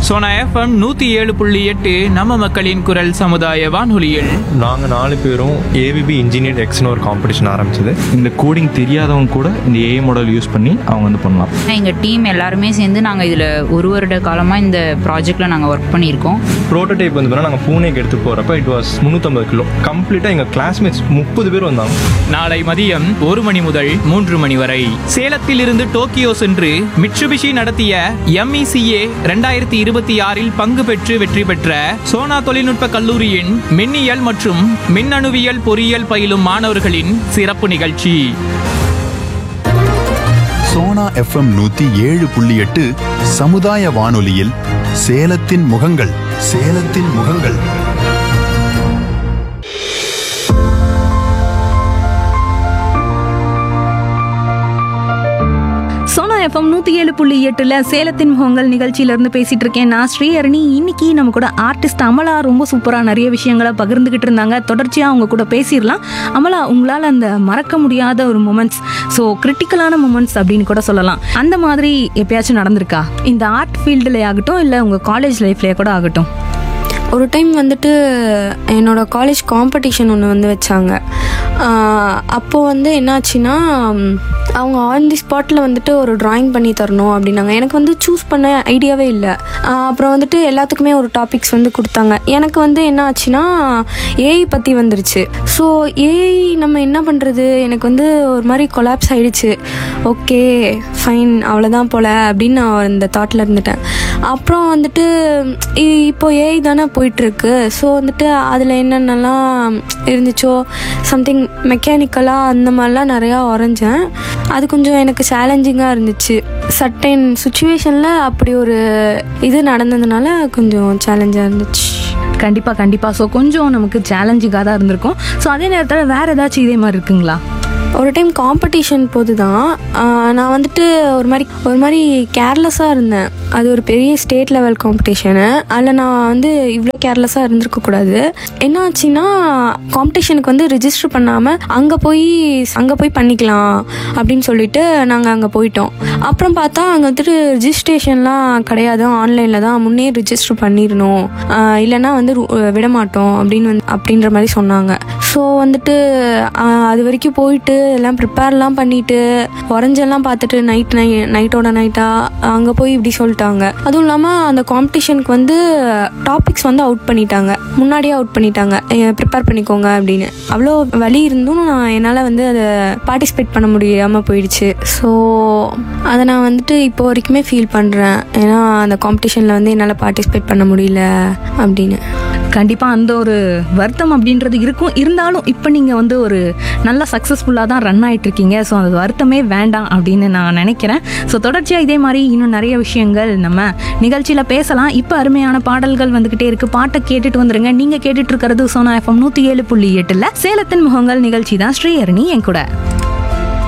Sona FM நூத்தி ஏழு புள்ளி எட்டு நம்ம மக்களின் குரல் சமுதாய வானொலியில் நாங்கள் நாலு பேரும் ஏவிபி இன்ஜினியர் எக்ஸ்னு ஒரு காம்படிஷன் ஆரம்பிச்சது இந்த கோடிங் தெரியாதவங்க கூட இந்த ஏஐ மாடல் யூஸ் பண்ணி அவங்க வந்து பண்ணலாம் எங்கள் டீம் எல்லாருமே சேர்ந்து நாங்கள் இதில் ஒரு வருட காலமாக இந்த ப்ராஜெக்டில் நாங்கள் ஒர்க் பண்ணியிருக்கோம் ப்ரோட்டோடைப் வந்து பார்த்தா நாங்கள் பூனேக்கு எடுத்து போகிறப்ப இட் வாஸ் முந்நூற்றம்பது கிலோ கம்ப்ளீட்டாக எங்கள் கிளாஸ்மேட்ஸ் முப்பது பேர் வந்தாங்க நாளை மதியம் ஒரு மணி முதல் மூன்று மணி வரை சேலத்தில் இருந்து டோக்கியோ சென்று மிட்சுபிஷி நடத்திய எம்இசிஏ ரெண்டாயிரத்தி இருபத்தி ஆறில் பங்கு பெற்று வெற்றி பெற்ற சோனா தொழில்நுட்ப கல்லூரியின் மின்னியல் மற்றும் மின்னணுவியல் பொறியியல் பயிலும் மாணவர்களின் சிறப்பு நிகழ்ச்சி சோனா எஃப்எம் நூத்தி ஏழு புள்ளி எட்டு சமுதாய வானொலியில் சேலத்தின் முகங்கள் சேலத்தின் முகங்கள் சோனா எஃப்எம் நூற்றி ஏழு புள்ளி எட்டில் சேலத்தின் முகங்கள் நிகழ்ச்சியிலேருந்து பேசிகிட்டு இருக்கேன் நான் ஸ்ரீஹரணி இன்னைக்கு நம்ம கூட ஆர்டிஸ்ட் அமலா ரொம்ப சூப்பராக நிறைய விஷயங்களை பகிர்ந்துக்கிட்டு இருந்தாங்க தொடர்ச்சியாக அவங்க கூட பேசிடலாம் அமலா உங்களால் அந்த மறக்க முடியாத ஒரு மூமெண்ட்ஸ் ஸோ கிரிட்டிக்கலான மூமெண்ட்ஸ் அப்படின்னு கூட சொல்லலாம் அந்த மாதிரி எப்பயாச்சும் நடந்திருக்கா இந்த ஆர்ட் ஃபீல்டில் ஆகட்டும் இல்லை உங்கள் காலேஜ் லைஃப்லேயே கூட ஆகட்டும் ஒரு டைம் வந்துட்டு என்னோட காலேஜ் காம்படிஷன் ஒன்று வந்து வச்சாங்க அப்போது வந்து என்னாச்சுன்னா ம், அவங்க ஆன் தி ஸ்பாட்டில் வந்துட்டு ஒரு டிராயிங் பண்ணி தரணும் அப்படின்னாங்க எனக்கு வந்து சூஸ் பண்ண ஐடியாவே இல்லை அப்புறம் வந்துட்டு எல்லாத்துக்குமே ஒரு டாபிக்ஸ் வந்து கொடுத்தாங்க எனக்கு வந்து என்ன ஆச்சுன்னா ஏஐ பற்றி வந்துருச்சு ஸோ ஏஐ நம்ம என்ன பண்ணுறது எனக்கு வந்து ஒரு மாதிரி கொலாப்ஸ் ஆயிடுச்சு ஓகே ஃபைன் அவ்வளோதான் போல அப்படின்னு நான் இந்த தாட்டில் இருந்துட்டேன் அப்புறம் வந்துட்டு இ- இப்போ ஏஐ தானே போயிட்டுருக்கு ஸோ வந்துட்டு அதில் என்னென்னலாம் இருந்துச்சோ சம்திங் மெக்கானிக்கலாக அந்த மாதிரிலாம் நிறையா வரைஞ்சேன் அது கொஞ்சம் எனக்கு சேலஞ்சிங்காக இருந்துச்சு சர்டைன் சுச்சுவேஷனில் அப்படி ஒரு இது நடந்ததுனால கொஞ்சம் சேலஞ்சாக இருந்துச்சு கண்டிப்பாக கண்டிப்பாக ஸோ கொஞ்சம் நமக்கு சேலஞ்சிங்காக தான் இருந்திருக்கும் ஸோ அதே நேரத்தில் வேறு ஏதாச்சும் இதே மாதிரி இருக்குங்களா ஒரு டைம் காம்படிஷன் போது தான் நான் வந்துட்டு ஒரு மாதிரி ஒரு மாதிரி கேர்லெஸ்ஸாக இருந்தேன் அது ஒரு பெரிய ஸ்டேட் லெவல் காம்படிஷனு அதில் நான் வந்து இவ்வளோ கேர்லெஸ்ஸாக இருந்திருக்கக்கூடாது என்ன ஆச்சுன்னா காம்படிஷனுக்கு வந்து ரிஜிஸ்டர் பண்ணாமல் அங்கே போய் அங்கே போய் பண்ணிக்கலாம் அப்படின்னு சொல்லிட்டு நாங்கள் அங்கே போயிட்டோம் அப்புறம் பார்த்தா அங்கே வந்துட்டு ரிஜிஸ்ட்ரேஷன்லாம் கிடையாது ஆன்லைனில் தான் முன்னே ரிஜிஸ்டர் பண்ணிடணும் ஆஹ் இல்லைன்னா வந்து ரு- விட மாட்டோம் அப்படின்னு வந்து அப்படின்ற மாதிரி சொன்னாங்க ஸோ வந்துட்டு ஆஹ் அது வரைக்கும் போயிட்டு எல்லாம் ப்ரிப்பேர்லாம் பண்ணிட்டு வரைஞ்செல்லாம் பார்த்துட்டு நைட் நை நைட்டோட நைட்டாக அங்கே போய் இப்படி சொல்லிட்டாங்க அதுவும் இல்லாமல் அந்த காம்படிஷனுக்கு வந்து டாபிக்ஸ் வந்து அவுட் பண்ணிட்டாங்க முன்னாடியே அவுட் பண்ணிட்டாங்க ப்ரிப்பேர் பண்ணிக்கோங்க அப்படின்னு அவ்வளோ வலி இருந்தும் நான் என்னால் வந்து அதை பார்ட்டிசிபேட் பண்ண முடியாமல் போயிடுச்சு ஸோ அதை நான் வந்துட்டு இப்போ வரைக்குமே ஃபீல் பண்ணுறேன் ஏன்னா அந்த காம்படிஷனில் வந்து என்னால் பார்ட்டிசிபேட் பண்ண முடியல அப்படின்னு கண்டிப்பாக அந்த ஒரு வருத்தம் அப்படின்றது இருக்கும் இருந்தாலும் இப்போ நீங்கள் வந்து ஒரு நல்ல சக்ஸஸ்ஃபுல்லாக தான் ரன் ஆயிட்டு இருக்கீங்க ஸோ அந்த வருத்தமே வேண்டாம் அப்படின்னு நான் நினைக்கிறேன் ஸோ தொடர்ச்சியாக இதே மாதிரி இன்னும் நிறைய விஷயங்கள் நம்ம நிகழ்ச்சியில் பேசலாம் இப்போ அருமையான பாடல்கள் வந்துக்கிட்டே இருக்கு பாட்டை கேட்டுட்டு வந்துருங்க நீங்கள் கேட்டுட்டு இருக்கிறது சோனா எஃப்எம் நூற்றி ஏழு புள்ளி எட்டில் சேலத்தின் முகங்கள் நிகழ்ச்சி தான் ஸ்ரீஹரணி என் கூட